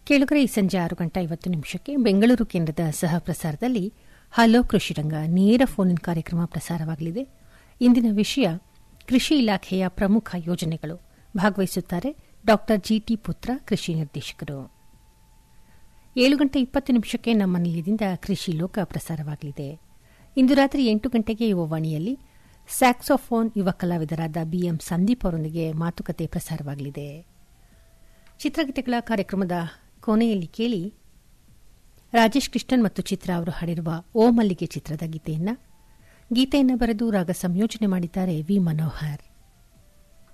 ಕೇಳುಗರೆ ಈ ಸಂಜೆ ಆರು ಗಂಟೆ ಐವತ್ತು ನಿಮಿಷಕ್ಕೆ ಬೆಂಗಳೂರು ಕೇಂದ್ರದ ಸಹ ಪ್ರಸಾರದಲ್ಲಿ ಹಲೋ ಕೃಷಿರಂಗ ನೇರ ಫೋನ್ ಇನ್ ಕಾರ್ಯಕ್ರಮ ಪ್ರಸಾರವಾಗಲಿದೆ ಇಂದಿನ ವಿಷಯ ಕೃಷಿ ಇಲಾಖೆಯ ಪ್ರಮುಖ ಯೋಜನೆಗಳು ಭಾಗವಹಿಸುತ್ತಾರೆ ಡಾ ಜಿಟಿ ಪುತ್ರ ಕೃಷಿ ನಿರ್ದೇಶಕರು ಏಳು ಗಂಟೆ ಇಪ್ಪತ್ತು ನಿಮಿಷಕ್ಕೆ ನಮ್ಮ ನಿಲಯದಿಂದ ಕೃಷಿ ಲೋಕ ಪ್ರಸಾರವಾಗಲಿದೆ ಇಂದು ರಾತ್ರಿ ಎಂಟು ಗಂಟೆಗೆ ಯುವವಾಣಿಯಲ್ಲಿ ಸ್ಯಾಕ್ಸೋಫೋನ್ ಯುವ ಕಲಾವಿದರಾದ ಬಿಎಂ ಸಂದೀಪ್ ಅವರೊಂದಿಗೆ ಮಾತುಕತೆ ಪ್ರಸಾರವಾಗಲಿದೆ ಚಿತ್ರಗೀತೆಗಳ ಕಾರ್ಯಕ್ರಮದ ಕೊನೆಯಲ್ಲಿ ಕೇಳಿ ರಾಜೇಶ್ ಕೃಷ್ಣನ್ ಮತ್ತು ಚಿತ್ರ ಅವರು ಹಾಡಿರುವ ಓ ಮಲ್ಲಿಗೆ ಚಿತ್ರದ ಗೀತೆಯನ್ನ ಗೀತೆಯನ್ನು ಬರೆದು ರಾಗ ಸಂಯೋಜನೆ ಮಾಡಿದ್ದಾರೆ ವಿ ಮನೋಹರ್